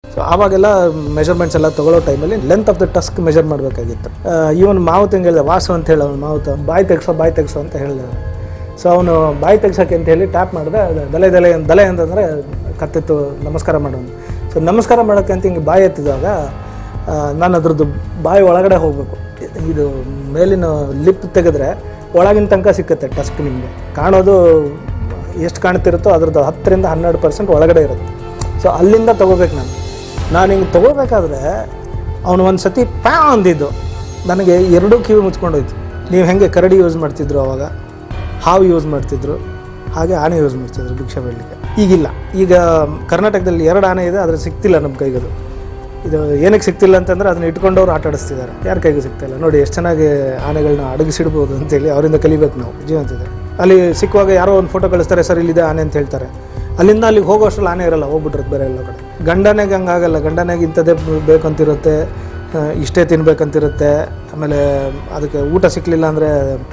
So ಆವಾಗೆಲ್ಲ measurements ಎಲ್ಲ ತಗೊಳ್ಳೋ ಟೈಮಲ್ಲಿ length of the tusk measure ಮಾಡಬೇಕಾಗಿತ್ತು ಇವನು ಮಾವುತ್ ಹೆಂಗೆ ಹೇಳಿದೆ ವಾಸು ಅಂತ ಹೇಳಿ ಅವ್ನು ಮಾವುತ ಬಾಯಿ ತೆಗ್ಸೋ ಬಾಯಿ ತೆಗ್ಸೋ ಅಂತ ಹೇಳಿದ ಸೊ ಅವನು ಬಾಯಿ ತೆಗ್ಸೋಕೆ ಅಂತ ಹೇಳಿ ಟ್ಯಾಪ್ ಮಾಡಿದೆ ಅದು ದಲೆ ದಲೆ ದಲೆ ಅಂತಂದರೆ ಕತ್ತಿತ್ತು ನಮಸ್ಕಾರ ಮಾಡೋನು ಸೊ ನಮಸ್ಕಾರ ಮಾಡೋಕ್ಕೆ ಅಂತ ಹಿಂಗೆ ಬಾಯಿ ಎತ್ತಿದಾಗ ಆ, ನಾನು ಅದ್ರದ್ದು ಬಾಯಿ ಒಳಗಡೆ ಹೋಗಬೇಕು ಇದು ಮೇಲಿನ ಲಿಪ್ ತೆಗೆದ್ರೆ ಒಳಗಿನ ತನಕ ಸಿಕ್ಕತ್ತೆ ಟಸ್ಕ್ ನಿಮಗೆ ಕಾಣೋದು ಎಷ್ಟು ಕಾಣ್ತಿರುತ್ತೋ ಅದ್ರದ್ದು ಹತ್ತರಿಂದ ಹನ್ನೆರಡು ಪರ್ಸೆಂಟ್ ಒಳಗಡೆ ಇರುತ್ತೆ ಸೊ ಅಲ್ಲಿಂದ ತೊಗೋಬೇಕು ನಾನು ನಾನು ಹಿಂಗೆ ತೊಗೋಬೇಕಾದ್ರೆ ಅವನು ಒಂದು ಸತಿ ಪ್ಯಾ ಅಂದಿದ್ದು ನನಗೆ ಎರಡೂ ಕಿವಿ ಮುಚ್ಕೊಂಡೋಯ್ತು ನೀವು ಹೆಂಗೆ ಕರಡಿ ಯೂಸ್ ಮಾಡ್ತಿದ್ರು ಅವಾಗ ಹಾವು ಯೂಸ್ ಮಾಡ್ತಿದ್ರು ಹಾಗೆ ಆನೆ ಯೂಸ್ ಮಾಡ್ತಿದ್ರು ಭಿಕ್ಷೆ ಬೇಡಲಿಕ್ಕೆ ಈಗಿಲ್ಲ ಈಗ ಕರ್ನಾಟಕದಲ್ಲಿ ಎರಡು ಆನೆ ಇದೆ ಆದರೆ ಸಿಗ್ತಿಲ್ಲ ನಮ್ಮ ಕೈಗದು ಇದು ಏನಕ್ಕೆ ಸಿಗ್ತಿಲ್ಲ ಅಂತಂದ್ರೆ ಅದನ್ನ ಇಟ್ಕೊಂಡವ್ರು ಆಟ ಆಡಿಸ್ತಿದ್ದಾರೆ ಯಾರ ಕೈಗೂ ಸಿಗ್ತಿಲ್ಲ ನೋಡಿ ಎಷ್ಟು ಚೆನ್ನಾಗಿ ಆನೆಗಳನ್ನ ಅಡಗಿಸಿಡ್ಬೋದು ಅಂತೇಳಿ ಅವರಿಂದ ಕಲಿಬೇಕು ನಾವು ಜೀವಂತಿದೆ ಅಲ್ಲಿ ಸಿಕ್ಕುವಾಗ ಯಾರೋ ಒಂದು ಫೋಟೋ ಕಳಿಸ್ತಾರೆ ಸರ್ ಇಲ್ಲಿದೆ ಆನೆ ಅಂತ ಹೇಳ್ತಾರೆ ಅಲ್ಲಿಂದ ಅಲ್ಲಿಗೆ ಹೋಗೋಷ್ಟ್ರಲ್ಲಿ ಆನೆ ಇರಲ್ಲ ಹೋಗ್ಬಿಟ್ರದ್ದು ಬೇರೆ ಎಲ್ಲ ಕಡೆ ಗಂಡನೆಗೆ ಹಂಗಾಗಲ್ಲ ಗಂಡನೆಗೆ ಇಂಥದ್ದೇ ಬೇಕಂತಿರುತ್ತೆ ಆ, ಇಷ್ಟೇ ತಿನ್ಬೇಕಂತಿರುತ್ತೆ ಆಮೇಲೆ ಅದಕ್ಕೆ ಊಟ ಸಿಕ್ಕಲಿಲ್ಲ ಅಂದರೆ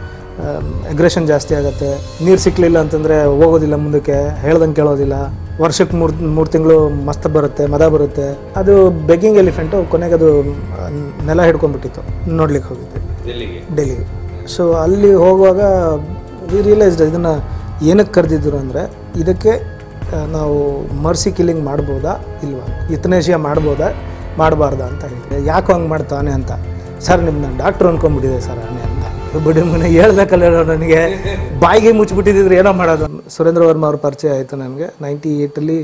ಅಗ್ರೆಷನ್ ಜಾಸ್ತಿ ಆಗುತ್ತೆ ನೀರು ಸಿಕ್ಕಲಿಲ್ಲ ಅಂತಂದರೆ ಹೋಗೋದಿಲ್ಲ ಮುಂದಕ್ಕೆ ಹೇಳ್ದಂಗೆ ಕೇಳೋದಿಲ್ಲ ವರ್ಷಕ್ಕೆ ಮೂರು ಮೂರು ತಿಂಗಳು ಮಸ್ತ್ ಬರುತ್ತೆ ಮದ ಬರುತ್ತೆ ಅದು ಬೆಗ್ಗಿಂಗ್ ಎಲಿಫೆಂಟು ಕೊನೆಗೆ ಅದು ಆ, ನೆಲ ಹಿಡ್ಕೊಂಡ್ಬಿಟ್ಟಿತ್ತು ನೋಡ್ಲಿಕ್ಕೆ ಹೋಗಿದ್ದೆ ಎಲ್ಲಿಗೆ ಡೆಲ್ಲಿಗೆ ಸೊ ಅಲ್ಲಿ ಹೋಗುವಾಗ ವಿ ರಿಯಲೈಸ್ಡ್ ಇದನ್ನು ಏನಕ್ಕೆ ಕರೆದಿದ್ರು ಅಂದರೆ ಇದಕ್ಕೆ ಆ, ನಾವು ಮರ್ಸಿ ಕಿಲ್ಲಿಂಗ್ ಮಾಡ್ಬೋದಾ ಇಲ್ವಾ ಯುತನೇಷಿಯಾ ಮಾಡ್ಬೋದಾ ಮಾಡಬಾರ್ದಾ ಅಂತ ಹೇಳಿದೆ ಯಾಕೆ ಹಂಗೆ ಮಾಡ್ತಾನೆ ಅಂತ ಸರ್ ನಿಮ್ಮನ್ನ ಡಾಕ್ಟ್ರು ಅನ್ಕೊಂಡ್ಬಿಟ್ಟಿದೆ ಸರ್ ಆನೆ ಅಂತ ಬಿಡಿ ಮನೆ ಹೇಳ್ಬೇಕಲ್ಲ ನನಗೆ ಬಾಯಿಗೆ ಮುಚ್ಚಿಬಿಟ್ಟಿದ್ರೆ ಏನೋ ಮಾಡೋದು ಸುರೇಂದ್ರ ವರ್ಮ ಅವ್ರ ಪರಿಚಯ ಆಯಿತು ನನಗೆ ನೈಂಟಿ ಏಯ್ಟಲ್ಲಿ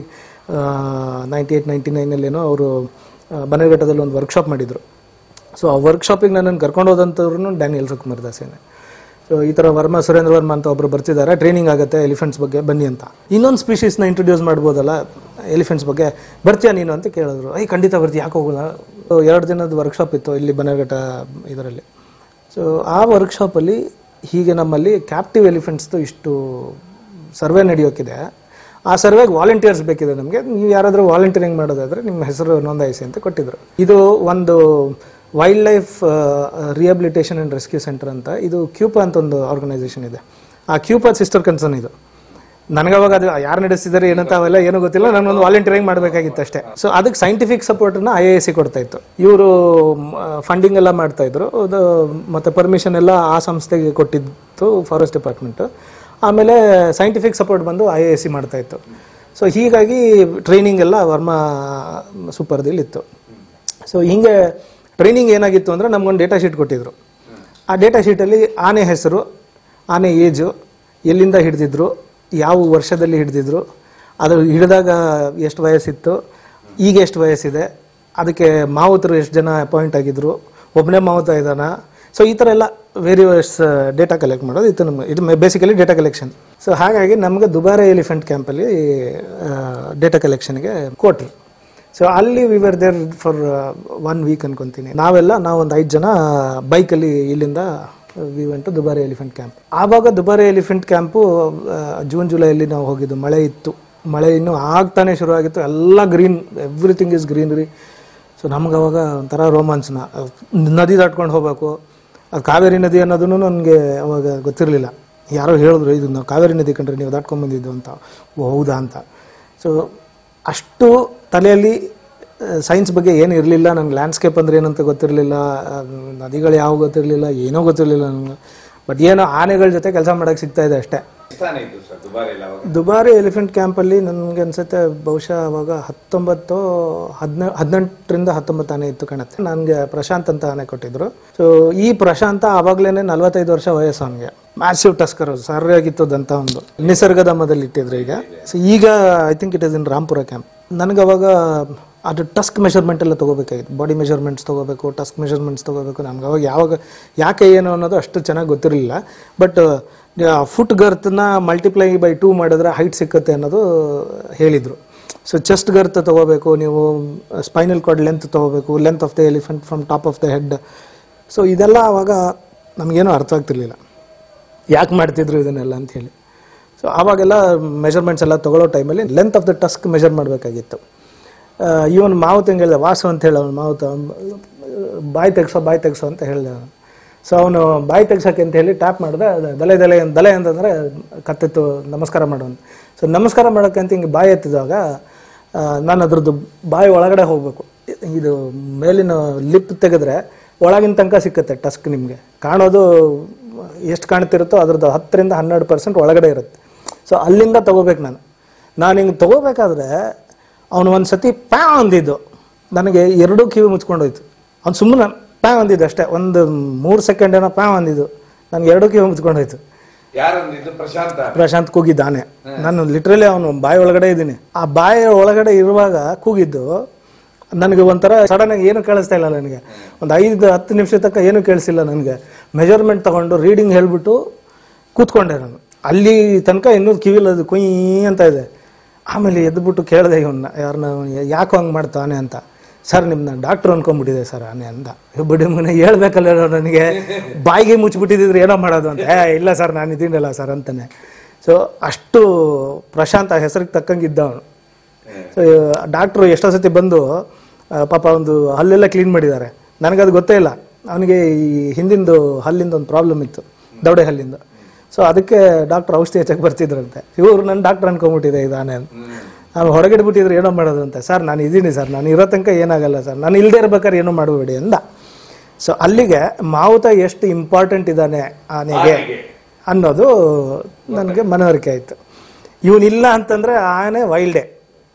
ನೈಂಟಿ ಏಯ್ಟ್ ನೈಂಟಿ ನೈನಲ್ಲೇನೋ ಅವರು ಬನ್ನೇಘಟ್ಟದಲ್ಲಿ ಒಂದು ವರ್ಕ್ಶಾಪ್ ಮಾಡಿದರು ಸೊ ಆ ವರ್ಕ್ಶಾಪಿಗೆ ನನ್ನನ್ನು ಕರ್ಕೊಂಡು ಹೋದಂಥವ್ರು ಡ್ಯಾನಿಯಲ್ ಸುಕುಮಾರ್ ದಾಸೇನೆ ಸೊ ಈ ಥರ ವರ್ಮ ಸುರೇಂದ್ರ ವರ್ಮ ಅಂತ ಒಬ್ಬರು ಬರ್ತಿದ್ದಾರೆ ಟ್ರೈನಿಂಗ್ ಆಗುತ್ತೆ ಎಲಿಫೆಂಟ್ಸ್ ಬಗ್ಗೆ ಬನ್ನಿ ಅಂತ ಇನ್ನೊಂದು ಸ್ಪೀಷೀಸ್ನ ಇಂಟ್ರೊಡ್ಯೂಸ್ ಮಾಡ್ಬೋದಲ್ಲ ಎಲಿಫೆಂಟ್ಸ್ ಬಗ್ಗೆ ಬರ್ತೀಯಾ ನೀನು ಅಂತ ಕೇಳಿದ್ರು ಐ ಖಂಡಿತ ಬರ್ತೀಯ ಯಾಕೆ ಹೋಗೋಲ್ಲ ಸೊ ಎರಡು ದಿನದ ವರ್ಕ್ಶಾಪ್ ಇತ್ತು ಇಲ್ಲಿ ಬನ್ನೇಘಟ್ಟ ಇದರಲ್ಲಿ ಸೊ ಆ ವರ್ಕ್ಶಾಪಲ್ಲಿ ಹೀಗೆ ನಮ್ಮಲ್ಲಿ ಕ್ಯಾಪ್ಟಿವ್ ಎಲಿಫೆಂಟ್ಸ್ದು ಇಷ್ಟು ಸರ್ವೆ ನಡೆಯೋಕ್ಕಿದೆ ಆ ಸರ್ವೆಗೆ ವಾಲಂಟಿಯರ್ಸ್ ಬೇಕಿದೆ ನಮಗೆ ನೀವು ಯಾರಾದರೂ ವಾಲಂಟಿಯರಿಂಗ್ ಮಾಡೋದಾದ್ರೆ ನಿಮ್ಮ ಹೆಸರು ನೋಂದಾಯಿಸಿ ಅಂತ ಕೊಟ್ಟಿದ್ರು ಇದು ಒಂದು wild life rehabilitation and rescue centre ಅಂತ ಇದು ಕ್ಯೂಪಾ ಅಂತ ಒಂದು ಆರ್ಗನೈಸೇಷನ್ ಇದೆ ಆ ಕ್ಯೂಪಾ ಸಿಸ್ಟರ್ ಕನ್ಸರ್ನ್ ಇದು ನನಗೆ ಅವಾಗ ಅದು ಯಾರು ನಡೆಸಿದ್ದಾರೆ ಏನಂತ ಅವೆಲ್ಲ ಏನೂ ಗೊತ್ತಿಲ್ಲ ನಾನೊಂದು ವಾಲಂಟಿಯರಿಂಗ್ ಮಾಡಬೇಕಾಗಿತ್ತು ಅಷ್ಟೇ ಸೊ ಅದಕ್ಕೆ ಸೈಂಟಿಫಿಕ್ ಸಪೋರ್ಟನ್ನ ಐ ಎ ಸಿ ಕೊಡ್ತಾ ಇತ್ತು ಇವರು ಫಂಡಿಂಗ್ ಎಲ್ಲ ಮಾಡ್ತಾ ಇದ್ರು ಅದು ಮತ್ತೆ ಪರ್ಮಿಷನ್ ಎಲ್ಲ ಆ ಸಂಸ್ಥೆಗೆ ಕೊಟ್ಟಿತ್ತು ಫಾರೆಸ್ಟ್ ಡಿಪಾರ್ಟ್ಮೆಂಟು ಆಮೇಲೆ ಸೈಂಟಿಫಿಕ್ ಸಪೋರ್ಟ್ ಬಂದು ಐ ಎ ಸಿ ಮಾಡ್ತಾ ಇತ್ತು ಸೊ ಹೀಗಾಗಿ ಟ್ರೈನಿಂಗ್ ಎಲ್ಲ ವರ್ಮಾ ಸೂಪರ್ದಿಲ್ ಇತ್ತು ಸೊ ಹಿಂಗೆ ಟ್ರೈನಿಂಗ್ ಏನಾಗಿತ್ತು ಅಂದರೆ ನಮ್ಗೊಂದು ಡೇಟಾ ಶೀಟ್ ಕೊಟ್ಟಿದ್ರು ಆ ಡೇಟಾ ಶೀಟಲ್ಲಿ ಆನೆ ಹೆಸರು ಆನೆ ಏಜು ಎಲ್ಲಿಂದ ಹಿಡಿದಿದ್ರು ಯಾವ ವರ್ಷದಲ್ಲಿ ಹಿಡಿದಿದ್ರು ಅದು ಹಿಡಿದಾಗ ಎಷ್ಟು ವಯಸ್ಸಿತ್ತು ಈಗ ಎಷ್ಟು ವಯಸ್ಸಿದೆ ಅದಕ್ಕೆ ಮಾವುತರು ಎಷ್ಟು ಜನ ಅಪಾಯಿಂಟ್ ಆಗಿದ್ರು ಒಬ್ಬನೇ ಮಾವುತ ಇದ್ದಾನ ಸೊ ಈ ಥರ ಎಲ್ಲ ವೇರಿಯಸ್ ಡೇಟಾ ಕಲೆಕ್ಟ್ ಮಾಡೋದು ಇತ್ತು ನಮಗೆ ಇದು ಬೇಸಿಕಲಿ ಡೇಟಾ ಕಲೆಕ್ಷನ್ ಸೊ ಹಾಗಾಗಿ ನಮಗೆ ದುಬಾರೆ ಎಲಿಫೆಂಟ್ ಕ್ಯಾಂಪಲ್ಲಿ ಡೇಟಾ ಕಲೆಕ್ಷನ್ಗೆ ಕೊಟ್ರು ಸೊ ಅಲ್ಲಿ we were there for one week ಅನ್ಕೊಂತೀನಿ ನಾವೆಲ್ಲ ನಾವೊಂದು ಐದು ಜನ ಬೈಕಲ್ಲಿ ಇಲ್ಲಿಂದ we went to Dubare elephant camp ಆವಾಗ ದುಬಾರಿ ಎಲಿಫೆಂಟ್ ಕ್ಯಾಂಪು ಜೂನ್ ಜುಲೈಯಲ್ಲಿ ನಾವು ಹೋಗಿದ್ದು ಮಳೆ ಇತ್ತು ಮಳೆ ಇನ್ನೂ ಆಗ್ತಾನೆ ಶುರು ಆಗಿತ್ತು ಎಲ್ಲ green everything is greenery so ನಮ್ಗೆ ಅವಾಗ ಒಂಥರ ರೋಮಾಂಚನ ನದಿ ದಾಟ್ಕೊಂಡು ಹೋಗ್ಬೇಕು ಅದು ಕಾವೇರಿ ನದಿ ಅನ್ನೋದನ್ನು ನನಗೆ ಅವಾಗ ಗೊತ್ತಿರಲಿಲ್ಲ ಯಾರೋ ಹೇಳಿದ್ರು ಇದು ನಾವು ಕಾವೇರಿ ನದಿ ಕಂಡ್ರೆ ನೀವು ದಾಟ್ಕೊಂಡು ಬಂದಿದ್ದು ಅಂತ ಓ ಹೌದಾ ಅಂತ ಸೊ ಅಷ್ಟು ತಲೆಯಲ್ಲಿ ಸೈನ್ಸ್ ಬಗ್ಗೆ ಏನು ಇರಲಿಲ್ಲ ನನಗೆ ಲ್ಯಾಂಡ್ಸ್ಕೇಪ್ ಅಂದರೆ ಏನಂತ ಗೊತ್ತಿರಲಿಲ್ಲ ನದಿಗಳು ಯಾವ ಗೊತ್ತಿರಲಿಲ್ಲ ಏನೋ ಗೊತ್ತಿರಲಿಲ್ಲ ನನಗೆ ಬಟ್ ಏನೋ ಆನೆಗಳ ಜೊತೆ ಕೆಲಸ ಮಾಡೋಕ್ಕೆ ಸಿಗ್ತಾ ಇದೆ ಅಷ್ಟೇ ಸ್ಥಾನ ಇತ್ತು ಸರ್ ದುಬಾರಿ ಎಲ್ಲ ಅವಾಗ ದುಬಾರಿ ಎಲಿಫೆಂಟ್ ಕ್ಯಾಂಪಲ್ಲಿ ನನಗೆ ಅನ್ಸುತ್ತೆ ಬಹುಶಃ ಅವಾಗ ಹತ್ತೊಂಬತ್ತು ಹದಿನ ಹದಿನೆಂಟರಿಂದ ಹತ್ತೊಂಬತ್ತು ಆನೆ ಇತ್ತು ಕಾಣುತ್ತೆ ನನಗೆ ಪ್ರಶಾಂತ್ ಅಂತ ಆನೆ ಕೊಟ್ಟಿದ್ರು ಸೊ ಈ ಪ್ರಶಾಂತ ಆವಾಗಲೇ ನಲವತ್ತೈದು ವರ್ಷ ವಯಸ್ಸು ಅವನಿಗೆ ಮ್ಯಾಸಿವ್ ಟಸ್ಕರ್ ಸರಿಯಾಗಿತ್ತು ದಂತ ಒಂದು ನಿಸರ್ಗಧಾಮದಲ್ಲಿ ಇಟ್ಟಿದ್ರು ಈಗ ಸೊ ಈಗ I think it is in Rampura camp ನನಗೆ ಅವಾಗ ಅದು ಟಸ್ಕ್ ಮೆಷರ್ಮೆಂಟ್ ಎಲ್ಲ ತೊಗೋಬೇಕಾಗಿತ್ತು ಬಾಡಿ ಮೆಷರ್ಮೆಂಟ್ಸ್ ತೊಗೋಬೇಕು ಟಸ್ಕ್ ಮೆಷರ್ಮೆಂಟ್ಸ್ ತೊಗೋಬೇಕು ನಮ್ಗೆ ಅವಾಗ ಯಾವಾಗ ಯಾಕೆ ಏನು ಅನ್ನೋದು ಅಷ್ಟು ಚೆನ್ನಾಗಿ ಗೊತ್ತಿರಲಿಲ್ಲ ಬಟ್ ಫುಟ್ ಗರ್ತನ್ನ ಮಲ್ಟಿಪ್ಲೈ ಬೈ ಟೂ ಮಾಡಿದ್ರೆ ಹೈಟ್ ಸಿಕ್ಕತ್ತೆ ಅನ್ನೋದು ಹೇಳಿದರು ಸೊ ಚೆಸ್ಟ್ ಗರ್ತ್ ತೊಗೋಬೇಕು ನೀವು ಸ್ಪೈನಲ್ ಕಾರ್ಡ್ ಲೆಂತ್ ತೊಗೋಬೇಕು length of the elephant from top of the head so ಇದೆಲ್ಲ ಅವಾಗ ನಮಗೇನೂ ಅರ್ಥ ಆಗ್ತಿರ್ಲಿಲ್ಲ ಯಾಕೆ ಮಾಡ್ತಿದ್ರು ಇದನ್ನೆಲ್ಲ ಅಂತ ಹೇಳಿ ಸೊ ಆವಾಗೆಲ್ಲ ಮೆಷರ್ಮೆಂಟ್ಸ್ ಎಲ್ಲ ತೊಗೊಳ್ಳೋ ಟೈಮಲ್ಲಿ length of the tusk measure ಮಾಡಬೇಕಾಗಿತ್ತು ಇವನು ಮಾವುತ ಹೆಂಗೆ ಹೇಳಿದೆ ವಾಸು ಅಂತ ಹೇಳಿ ಅವನು ಮಾವುತ ಬಾಯಿ ತೆಗ್ಸೋ ಬಾಯಿ ತೆಗ್ಸೋ ಅಂತ ಹೇಳಿದೆ ಅವನು ಸೊ ಅವನು ಬಾಯಿ ತೆಗ್ಸೋಕೆ ಅಂತ ಹೇಳಿ ಟ್ಯಾಪ್ ಮಾಡಿದೆ ಅದು ದಲೆ ದಲೆ ದಲೆ ಅಂತಂದರೆ ಕತ್ತಿತ್ತು ನಮಸ್ಕಾರ ಮಾಡೋನು ಸೊ ನಮಸ್ಕಾರ ಮಾಡೋಕ್ಕೆ ಅಂತ ಹಿಂಗೆ ಬಾಯಿ ಎತ್ತಿದಾಗ ನಾನು ಅದ್ರದ್ದು ಬಾಯಿ ಒಳಗಡೆ ಹೋಗಬೇಕು ಇದು ಮೇಲಿನ ಲಿಪ್ ತೆಗೆದ್ರೆ ಒಳಗಿನ ತನಕ ಸಿಕ್ಕತ್ತೆ ಟಸ್ಕ್ ನಿಮಗೆ ಕಾಣೋದು ಎಷ್ಟು ಕಾಣ್ತಿರುತ್ತೋ ಅದ್ರದ್ದು ಹತ್ತರಿಂದ ಹನ್ನೆರಡು ಪರ್ಸೆಂಟ್ ಒಳಗಡೆ ಇರುತ್ತೆ ಸೊ ಅಲ್ಲಿಂದ ತಗೋಬೇಕು ನಾನು ನಾನು ಹಿಂಗೆ ತಗೋಬೇಕಾದ್ರೆ ಅವನು ಒಂದು ಸತಿ ಪ್ಯಾ ಅಂದಿದ್ದು ನನಗೆ ಎರಡೂ ಕಿವಿ ಮುಚ್ಕೊಂಡೋಯ್ತು ಅವ್ನು ಸುಮ್ಮನೆ ಪ್ಯಾ ಅಂದಿದ್ದು ಅಷ್ಟೇ ಒಂದು ಮೂರು ಸೆಕೆಂಡ್ ಏನೋ ಪ್ಯಾ ಅಂದಿದ್ದು ನನಗೆ ಎರಡೂ ಕಿವಿ ಮುಚ್ಕೊಂಡೋಯ್ತು ಯಾರಂದಿದ್ದು ಪ್ರಶಾಂತ ಪ್ರಶಾಂತ್ ಕೂಗಿದ್ದಾನೆ ನಾನು ಲಿಟ್ರಲಿ ಅವನು ಬಾಯಿ ಒಳಗಡೆ ಇದ್ದೀನಿ ಆ ಬಾಯಿ ಒಳಗಡೆ ಇರುವಾಗ ಕೂಗಿದ್ದು ನನಗೆ ಒಂಥರ ಸಡನ್ ಆಗಿ ಏನು ಕೇಳಿಸ್ತಾ ಇಲ್ಲ ನನಗೆ ಒಂದು ಐದು ಹತ್ತು ನಿಮಿಷ ತನಕ ಏನು ಕೇಳಿಸಿಲ್ಲ ನನಗೆ ಮೆಜರ್ಮೆಂಟ್ ತಗೊಂಡು ರೀಡಿಂಗ್ ಹೇಳ್ಬಿಟ್ಟು ಕೂತ್ಕೊಂಡೆ ನಾನು ಅಲ್ಲಿ ತನಕ ಇನ್ನೂ ಕಿವಿಲ್ ಅದು ಕುಯ್ ಅಂತ ಇದೆ ಆಮೇಲೆ ಎದ್ಬಿಟ್ಟು ಕೇಳಿದೆ ಇವನ್ನ ಯಾರನ್ನ ಯಾಕೋ ಹಂಗೆ ಮಾಡ್ತಾನೆ ಅಂತ ಸರ್ ನಿಮ್ಮನ್ನ ಡಾಕ್ಟ್ರ್ ಅನ್ಕೊಂಡ್ಬಿಟ್ಟಿದೆ ಸರ್ ಆನೆ ಅಂದ ಬಿಡಿ ಮನೆ ಹೇಳ್ಬೇಕಲ್ಲ ನನಗೆ ಬಾಯಿಗೆ ಮುಚ್ಚಿಬಿಟ್ಟಿದ್ರೆ ಏನೋ ಮಾಡೋದು ಅಂತ ಏ ಇಲ್ಲ ಸರ್ ನಾನು ಇದೀನಲ್ಲ ಸರ್ ಅಂತಾನೆ ಸೊ ಅಷ್ಟು ಪ್ರಶಾಂತ ಹೆಸರಿಗೆ ತಕ್ಕಂಗೆ ಇದ್ದ ಅವನು ಸೊ ಡಾಕ್ಟ್ರು ಎಷ್ಟೋ ಸತಿ ಬಂದು ಆ, ಪಾಪ ಒಂದು ಹಲ್ಲೆಲ್ಲ ಕ್ಲೀನ್ ಮಾಡಿದ್ದಾರೆ ನನಗದು ಗೊತ್ತೇ ಇಲ್ಲ ಅವನಿಗೆ ಈ ಹಿಂದಿಂದು ಹಲ್ಲಿಂದ ಒಂದು ಪ್ರಾಬ್ಲಮ್ ಇತ್ತು ದವಡೆ ಹಲ್ಲಿಂದ ಸೊ ಅದಕ್ಕೆ ಡಾಕ್ಟರ್ ಔಷಧಿ ಹಚ್ಚಕ್ಕೆ ಬರ್ತಿದ್ರಂತೆ ಇವರು ನನ್ನ ಡಾಕ್ಟರ್ ಅನ್ಕೊಂಬಿಟ್ಟಿದೆ ಇದಾನೆ ಅಂತ ನಾನು ಹೊರಗಡೆ ಬಿಟ್ಟಿದ್ರೆ ಏನೋ ಮಾಡೋದು ಅಂತ ಸರ್ ನಾನು ಇದ್ದೀನಿ ಸರ್ ನಾನು ಇರೋ ತನಕ ಏನಾಗಲ್ಲ ಸರ್ ನಾನು ಇಲ್ಲದೆ ಇರ್ಬೇಕಾದ್ರೆ ಏನೂ ಮಾಡಬೇಡಿ ಅಂದ ಸೊ ಅಲ್ಲಿಗೆ ಮಾವುತ ಎಷ್ಟು ಇಂಪಾರ್ಟೆಂಟ್ ಇದ್ದಾನೆ ಆನೆಗೆ ಅನ್ನೋದು ನನಗೆ ಮನವರಿಕೆ ಆಯಿತು ಇವನಿಲ್ಲ ಅಂತಂದರೆ ಆನೆ ವೈಲ್ಡೇ